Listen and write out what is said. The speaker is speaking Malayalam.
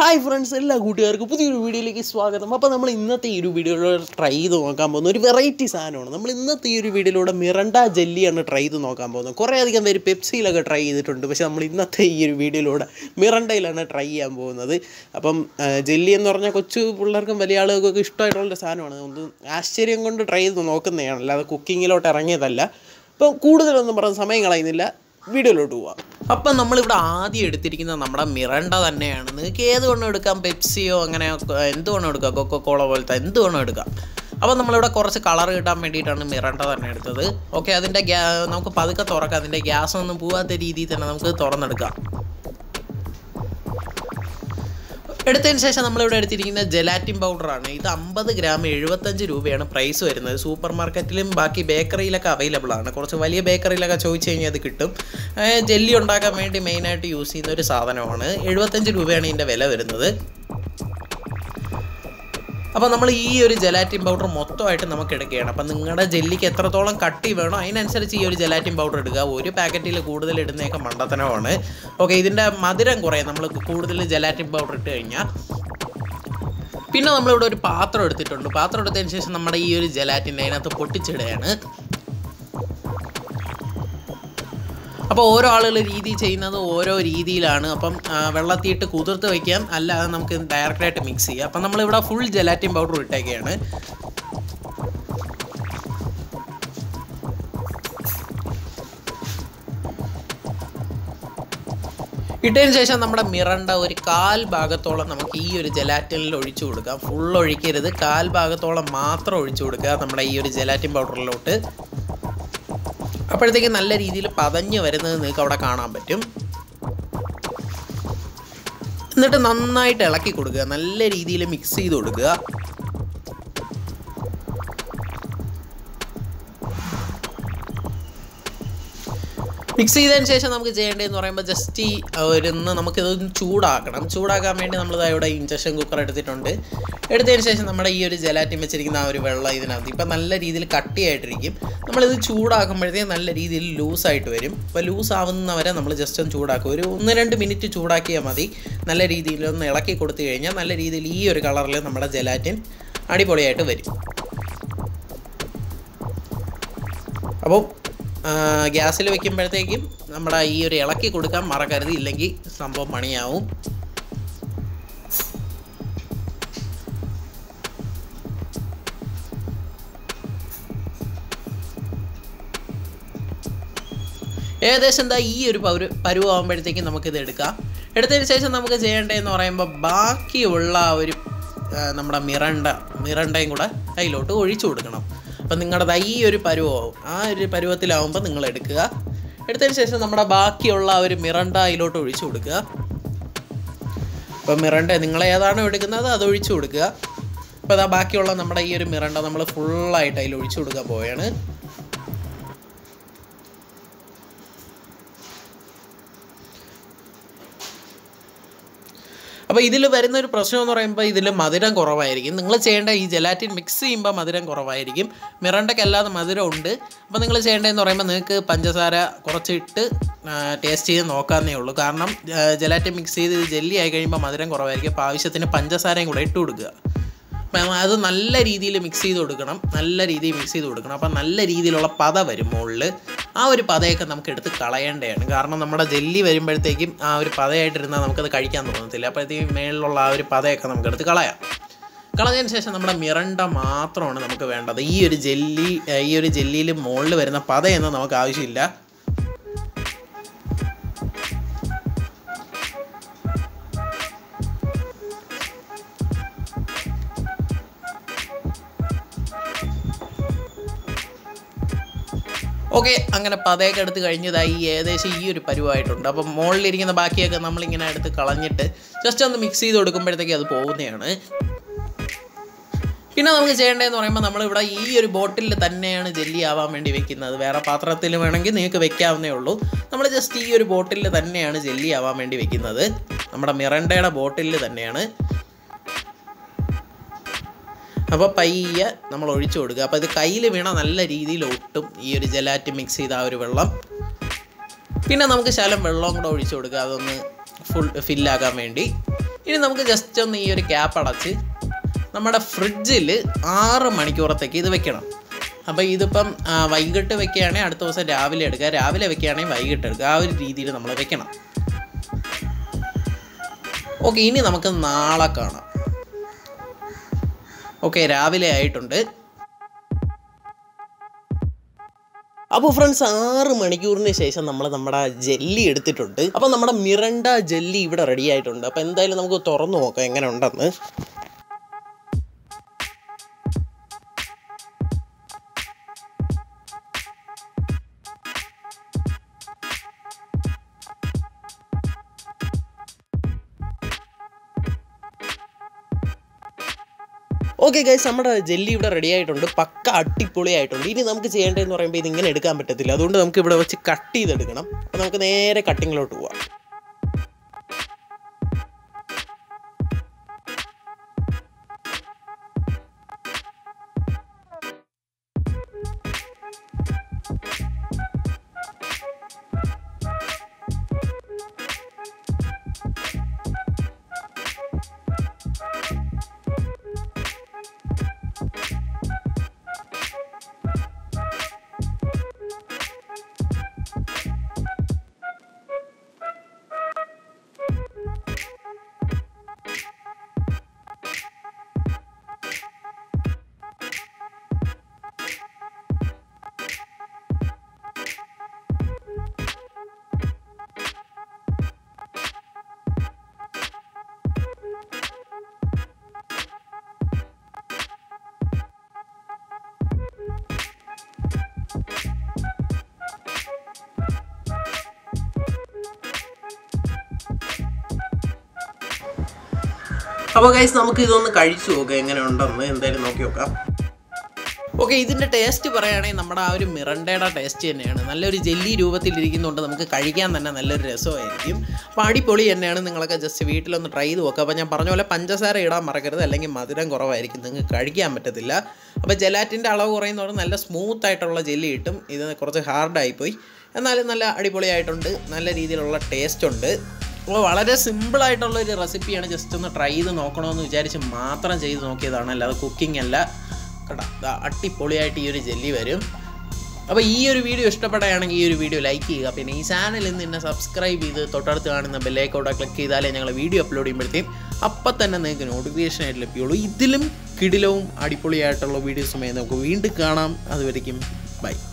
ഹായ് ഫ്രണ്ട്സ് എല്ലാ കൂട്ടുകാർക്കും പുതിയൊരു വീഡിയോയിലേക്ക് സ്വാഗതം അപ്പോൾ നമ്മൾ ഇന്നത്തെ ഈ ഒരു വീഡിയോയിലൂടെ ട്രൈ ചെയ്ത് നോക്കാൻ പോകുന്ന ഒരു വെറൈറ്റി സാധനമാണ് നമ്മൾ ഇന്നത്തെ ഈ ഒരു വീഡിയോയിലൂടെ മിറണ്ട ജെല്ലിയാണ് ട്രൈ ചെയ്ത് നോക്കാൻ പോകുന്നത് കുറേ അധികം പേര് പെപ്സിയിലൊക്കെ ട്രൈ ചെയ്തിട്ടുണ്ട് പക്ഷേ നമ്മൾ ഇന്നത്തെ ഈ ഒരു വീഡിയോയിലൂടെ മിറണ്ടയിലാണ് ട്രൈ ചെയ്യാൻ പോകുന്നത് അപ്പം ആ, ജെല്ലി എന്ന് പറഞ്ഞാൽ കൊച്ചു പിള്ളേർക്കും വലിയ ആളുകൾക്കൊക്കെ ഇഷ്ടമായിട്ടുള്ള സാധനമാണ് ഒന്ന് ആശ്ചര്യം കൊണ്ട് ട്രൈ ചെയ്ത് നോക്കുന്നതാണ് അല്ലാതെ കുക്കിങ്ങിലോട്ട് ഇറങ്ങിയതല്ല അപ്പം കൂടുതലൊന്നും പറഞ്ഞ സമയം കളയുന്നില്ല വീഡിയോയിലോട്ട് പോവാം അപ്പം നമ്മളിവിടെ ആദ്യം എടുത്തിരിക്കുന്നത് നമ്മുടെ മിറണ്ട തന്നെയാണ് നിങ്ങൾക്ക് ഏത് വേണം എടുക്കാം പെപ്സിയോ അങ്ങനെ എന്ത് വേണം എടുക്കാം കൊക്കോ കോള പോലത്തെ എന്ത് വേണം എടുക്കാം അപ്പം നമ്മളിവിടെ കുറച്ച് കളർ കിട്ടാൻ വേണ്ടിയിട്ടാണ് മിറണ്ട തന്നെ എടുത്തത് ഓക്കെ അതിൻ്റെ ഗ്യാ നമുക്ക് പതുക്കെ തുറക്കാം അതിൻ്റെ ഗ്യാസ് ഒന്നും പോവാത്ത രീതിയിൽ തന്നെ നമുക്ക് തുറന്നെടുക്കാം എടുത്തതിന് ശേഷം നമ്മളിവിടെ എടുത്തിരിക്കുന്ന ജെലാറ്റിൻ പൗഡറാണ് ഇത് അമ്പത് ഗ്രാം എഴുപത്തഞ്ച് രൂപയാണ് പ്രൈസ് വരുന്നത് സൂപ്പർ മാർക്കറ്റിലും ബാക്കി ബേക്കറിയിലൊക്കെ അവൈലബിൾ ആണ് കുറച്ച് വലിയ ബേക്കറിയിലൊക്കെ ചോദിച്ചു കഴിഞ്ഞാൽ അത് കിട്ടും ഏഹ് ജെല്ലി ഉണ്ടാക്കാൻ വേണ്ടി മെയിനായിട്ട് യൂസ് ചെയ്യുന്ന ഒരു സാധനമാണ് എഴുപത്തഞ്ച് രൂപയാണ് ഇതിൻ്റെ വില വരുന്നത് അപ്പോൾ നമ്മൾ ഈ ഒരു ജലാറ്റിൻ പൗഡർ മൊത്തമായിട്ട് നമുക്ക് എടുക്കുകയാണ് അപ്പം നിങ്ങളുടെ ജെല്ലിക്ക് എത്രത്തോളം കട്ടി വേണോ അതിനനുസരിച്ച് ഈ ഒരു ജലാറ്റിൻ പൗഡർ എടുക്കുക ഒരു പാക്കറ്റിൽ കൂടുതൽ ഇടുന്നതൊക്കെ മണ്ടത്തനമാണ് ഓക്കെ ഇതിൻ്റെ മധുരം കുറയും നമ്മൾ കൂടുതൽ ജലാറ്റിൻ പൗഡർ ഇട്ട് കഴിഞ്ഞാൽ പിന്നെ നമ്മളിവിടെ ഒരു പാത്രം എടുത്തിട്ടുണ്ട് പാത്രം എടുത്തതിന് ശേഷം നമ്മുടെ ഈ ഒരു ജലാറ്റിൻ അതിനകത്ത് പൊട്ടിച്ചിടുകയാണ് അപ്പോൾ ഓരോ ആളുകൾ രീതി ചെയ്യുന്നത് ഓരോ രീതിയിലാണ് അപ്പം ആ, വെള്ളത്തിയിട്ട് കുതിർത്ത് വയ്ക്കാം അല്ലാതെ നമുക്ക് ഡയറക്റ്റായിട്ട് മിക്സ് ചെയ്യാം അപ്പം നമ്മളിവിടെ ഫുൾ ജലാറ്റിൻ പൗഡർ ഇട്ടേക്കാണ് ഇട്ടതിന് ശേഷം നമ്മുടെ മിറണ്ട ഒരു കാൽ ഭാഗത്തോളം നമുക്ക് ഈ ഒരു ജലാറ്റിനിൽ ഒഴിച്ചു കൊടുക്കാം ഫുൾ ഒഴിക്കരുത് കാൽ ഭാഗത്തോളം മാത്രം ഒഴിച്ചു കൊടുക്കുക നമ്മുടെ ഈ ഒരു ജലാറ്റിൻ പൗഡറിലോട്ട് അപ്പോഴത്തേക്ക് നല്ല രീതിയിൽ പതഞ്ഞ് വരുന്നത് നിങ്ങൾക്ക് അവിടെ കാണാൻ പറ്റും എന്നിട്ട് നന്നായിട്ട് ഇളക്കി കൊടുക്കുക നല്ല രീതിയിൽ മിക്സ് ചെയ്ത് കൊടുക്കുക മിക്സ് ചെയ്തതിന് ശേഷം നമുക്ക് ചെയ്യേണ്ടതെന്ന് പറയുമ്പോൾ ജസ്റ്റ് ഈ ഒരുന്ന് നമുക്കിതൊന്ന് ചൂടാക്കണം ചൂടാക്കാൻ വേണ്ടി നമ്മൾ ഇവിടെ ഇൻഡക്ഷൻ കുക്കർ എടുത്തിട്ടുണ്ട് എടുത്തതിന് ശേഷം നമ്മുടെ ഈ ഒരു ജലാറ്റിൻ വെച്ചിരിക്കുന്ന ആ ഒരു വെള്ളം ഇതിനകത്ത് ഇപ്പം നല്ല രീതിയിൽ കട്ടിയായിട്ടിരിക്കും നമ്മളിത് ചൂടാക്കുമ്പോഴത്തേക്ക് നല്ല രീതിയിൽ ലൂസായിട്ട് വരും അപ്പോൾ ലൂസ് ആവുന്നവരെ നമ്മൾ ജസ്റ്റ് ഒന്ന് ചൂടാക്കും ഒരു ഒന്ന് രണ്ട് മിനിറ്റ് ചൂടാക്കിയാൽ മതി നല്ല രീതിയിൽ ഒന്ന് ഇളക്കി കൊടുത്തു കഴിഞ്ഞാൽ നല്ല രീതിയിൽ ഈ ഒരു കളറിൽ നമ്മുടെ ജലാറ്റിൻ അടിപൊളിയായിട്ട് വരും അപ്പോൾ ഗ്യാസിൽ വെക്കുമ്പോഴത്തേക്കും നമ്മുടെ ഈ ഒരു ഇളക്കി കൊടുക്കാൻ മറക്കരുത് ഇല്ലെങ്കിൽ സംഭവം പണിയാവും ഏകദേശം എന്താ ഈ ഒരു പൗര പരുവാകുമ്പോഴത്തേക്കും നമുക്കിത് എടുക്കാം എടുത്തതിന് ശേഷം നമുക്ക് ചെയ്യേണ്ടതെന്ന് പറയുമ്പോൾ ബാക്കിയുള്ള ആ ഒരു ആ, നമ്മുടെ മിറണ്ട മിറണ്ടയും കൂടെ അതിലോട്ട് ഒഴിച്ചു കൊടുക്കണം അപ്പം നിങ്ങളുടെ ഈ ഒരു പരുവാവും ആ ഒരു പരുവത്തിലാവുമ്പോൾ നിങ്ങൾ എടുക്കുക എടുത്തതിന് ശേഷം നമ്മുടെ ബാക്കിയുള്ള ആ ഒരു മിറണ്ട അതിലോട്ട് ഒഴിച്ചു കൊടുക്കുക അപ്പം മിറണ്ട നിങ്ങൾ ഏതാണോ എടുക്കുന്നത് അത് ഒഴിച്ചു കൊടുക്കുക അപ്പോൾ അതാ ബാക്കിയുള്ള നമ്മുടെ ഈ ഒരു മിറണ്ട നമ്മൾ ഫുള്ളായിട്ട് അതിൽ ഒഴിച്ചു കൊടുക്കാൻ പോവുകയാണ് അപ്പോൾ ഇതിൽ വരുന്ന ഒരു പ്രശ്നം എന്ന് പറയുമ്പോൾ ഇതിൽ മധുരം കുറവായിരിക്കും നിങ്ങൾ ചെയ്യേണ്ട ഈ ജലാറ്റിൻ മിക്സ് ചെയ്യുമ്പോൾ മധുരം കുറവായിരിക്കും മിറണ്ടയ്ക്ക് അല്ലാതെ മധുരം ഉണ്ട് അപ്പോൾ നിങ്ങൾ ചെയ്യേണ്ടതെന്ന് പറയുമ്പോൾ നിങ്ങൾക്ക് പഞ്ചസാര കുറച്ചിട്ട് ടേസ്റ്റ് ചെയ്ത് നോക്കാവുന്നേ ഉള്ളൂ കാരണം ജലാറ്റിൻ മിക്സ് ചെയ്ത് ജെല്ലി ആയി കഴിയുമ്പോൾ മധുരം കുറവായിരിക്കും അപ്പോൾ ആവശ്യത്തിന് പഞ്ചസാരയും കൂടെ ഇട്ട് കൊടുക്കുക അപ്പം അത് നല്ല രീതിയിൽ മിക്സ് ചെയ്ത് കൊടുക്കണം നല്ല രീതിയിൽ മിക്സ് ചെയ്ത് കൊടുക്കണം അപ്പം നല്ല രീതിയിലുള്ള പത വരും മുകളിൽ ആ ഒരു പതയൊക്കെ നമുക്ക് എടുത്ത് കളയേണ്ടതാണ് കാരണം നമ്മുടെ ജെല്ലി വരുമ്പോഴത്തേക്കും ആ ഒരു പതയായിട്ടിരുന്നാൽ നമുക്കത് കഴിക്കാൻ തോന്നത്തില്ല അപ്പോഴത്തേക്കും മേളിലുള്ള ആ ഒരു പതയൊക്കെ നമുക്ക് എടുത്ത് കളയാം കളഞ്ഞതിന് ശേഷം നമ്മുടെ മിറണ്ട മാത്രമാണ് നമുക്ക് വേണ്ടത് ഈ ഒരു ജെല്ലി ഏഹ് ഈ ഒരു ജെല്ലിയിൽ മുകളിൽ വരുന്ന പതയൊന്നും നമുക്ക് ആവശ്യമില്ല ഓക്കെ അങ്ങനെ പതയൊക്കെ എടുത്ത് കഴിഞ്ഞതായി ഏകദേശം ഈ ഒരു പരുവായിട്ടുണ്ട് അപ്പം മുകളിലിരിക്കുന്ന ബാക്കിയൊക്കെ നമ്മളിങ്ങനെ എടുത്ത് കളഞ്ഞിട്ട് ജസ്റ്റ് ഒന്ന് മിക്സ് ചെയ്ത് കൊടുക്കുമ്പോഴത്തേക്ക് അത് പോകുന്നതാണ് പിന്നെ നമുക്ക് ചെയ്യേണ്ടതെന്ന് പറയുമ്പോൾ നമ്മളിവിടെ ഈ ഒരു ബോട്ടിലിൽ തന്നെയാണ് ജെല്ലി ആവാൻ വേണ്ടി വെക്കുന്നത് വേറെ പാത്രത്തിൽ വേണമെങ്കിൽ നിങ്ങൾക്ക് വെക്കാവുന്നേ ഉള്ളൂ നമ്മൾ ജസ്റ്റ് ഈ ഒരു ബോട്ടിലിൽ തന്നെയാണ് ജെല്ലി ആവാൻ വേണ്ടി വെക്കുന്നത് നമ്മുടെ മിറണ്ടയുടെ ബോട്ടിലിൽ തന്നെയാണ് അപ്പോൾ പയ്യെ നമ്മൾ ഒഴിച്ചു കൊടുക്കുക അപ്പോൾ ഇത് കയ്യിൽ വീണ നല്ല രീതിയിൽ ഒട്ടും ഈ ഒരു ജലാറ്റ് മിക്സ് ചെയ്ത ആ ഒരു വെള്ളം പിന്നെ നമുക്ക് ശകലം വെള്ളവും കൂടെ ഒഴിച്ചു കൊടുക്കുക അതൊന്ന് ഫുൾ ഫില്ലാക്കാൻ വേണ്ടി ഇനി നമുക്ക് ജസ്റ്റ് ഒന്ന് ഈ ഒരു ക്യാപ്പ് അടച്ച് നമ്മുടെ ഫ്രിഡ്ജിൽ ആറ് മണിക്കൂറത്തേക്ക് ഇത് വെക്കണം അപ്പോൾ ഇതിപ്പം ആ, വൈകിട്ട് വെക്കുകയാണെങ്കിൽ അടുത്ത ദിവസം രാവിലെ എടുക്കുക രാവിലെ വെക്കുകയാണെങ്കിൽ വൈകിട്ട് എടുക്കുക ആ ഒരു രീതിയിൽ നമ്മൾ വെക്കണം ഓക്കെ ഇനി നമുക്ക് നാളെ കാണാം ഓക്കെ രാവിലെ ആയിട്ടുണ്ട് അപ്പോൾ ഫ്രണ്ട്സ് ആറ് മണിക്കൂറിന് ശേഷം നമ്മൾ നമ്മുടെ ജെല്ലി എടുത്തിട്ടുണ്ട് അപ്പോൾ നമ്മുടെ മിറണ്ട ജെല്ലി ഇവിടെ റെഡി ആയിട്ടുണ്ട് അപ്പോൾ എന്തായാലും നമുക്ക് തുറന്നു നോക്കാം എങ്ങനെ ഉണ്ടെന്ന് ഓക്കെ ഗൈസ് നമ്മുടെ ജെല്ലി ഇവിടെ റെഡി ആയിട്ടുണ്ട് പക്ക അടിപൊളിയായിട്ടുണ്ട് ഇനി നമുക്ക് ചെയ്യേണ്ടതെന്ന് പറയുമ്പോൾ ഇത് ഇങ്ങനെ എടുക്കാൻ പറ്റത്തില്ല അതുകൊണ്ട് നമുക്ക് ഇവിടെ വെച്ച് കട്ട് ചെയ്തെടുക്കണം അപ്പോൾ നമുക്ക് നേരെ കട്ടിങ്ങിലോട്ട് പോവാം അപ്പോൾ ഗൈസ് നമുക്ക് ഇതൊന്ന് കഴിച്ചു നോക്കാം എങ്ങനെ ഉണ്ടെന്ന് എന്തായാലും നോക്കി നോക്കാം ഓക്കെ ഇതിൻ്റെ ടേസ്റ്റ് പറയുകയാണെങ്കിൽ നമ്മുടെ ആ ഒരു മിറണ്ടയുടെ ടേസ്റ്റ് തന്നെയാണ് നല്ലൊരു ജെല്ലി രൂപത്തിലിരിക്കുന്നതുകൊണ്ട് നമുക്ക് കഴിക്കാൻ തന്നെ നല്ലൊരു രസമായിരിക്കും അപ്പോൾ അടിപൊളി തന്നെയാണ് നിങ്ങളൊക്കെ ജസ്റ്റ് വീട്ടിലൊന്ന് ട്രൈ ചെയ്ത് നോക്കുക അപ്പോൾ ഞാൻ പറഞ്ഞ പോലെ പഞ്ചസാര ഇടാൻ മറക്കരുത് അല്ലെങ്കിൽ മധുരം കുറവായിരിക്കും നിങ്ങൾക്ക് കഴിക്കാൻ പറ്റത്തില്ല അപ്പോൾ ജലാറ്റിൻ്റെ അളവ് കുറയുന്നതോടെ നല്ല സ്മൂത്ത് ആയിട്ടുള്ള ജെല്ലി കിട്ടും ഇത് കുറച്ച് ഹാർഡായിപ്പോയി എന്നാലും നല്ല അടിപൊളിയായിട്ടുണ്ട് നല്ല രീതിയിലുള്ള ടേസ്റ്റ് ഉണ്ട് അപ്പോൾ വളരെ സിമ്പിളായിട്ടുള്ള ഒരു റെസിപ്പിയാണ് ജസ്റ്റ് ഒന്ന് ട്രൈ ചെയ്ത് നോക്കണമെന്ന് വിചാരിച്ച് മാത്രം ചെയ്ത് നോക്കിയതാണ് അല്ലാതെ കുക്കിംഗ് അല്ല കേട്ടോ ദാ അടിപൊളിയായിട്ട് ഈ ഒരു ജെല്ലി വരും അപ്പോൾ ഈ ഒരു വീഡിയോ ഇഷ്ടപ്പെടുകയാണെങ്കിൽ ഈ ഒരു വീഡിയോ ലൈക്ക് ചെയ്യുക പിന്നെ ഈ ചാനലിൽ നിന്ന് എന്നെ സബ്സ്ക്രൈബ് ചെയ്ത് തൊട്ടടുത്ത് കാണുന്ന ബെല്ലൈക്കോടെ ക്ലിക്ക് ചെയ്താലേ ഞങ്ങൾ വീഡിയോ അപ്ലോഡ് ചെയ്യുമ്പോഴത്തേക്കും അപ്പം തന്നെ നിങ്ങൾക്ക് നോട്ടിഫിക്കേഷൻ ആയിട്ട് ലഭ്യമുള്ളൂ ഇതിലും കിടിലവും അടിപൊളിയായിട്ടുള്ള വീഡിയോസുമായി നമുക്ക് വീണ്ടും കാണാം അതുവരയ്ക്കും ബൈ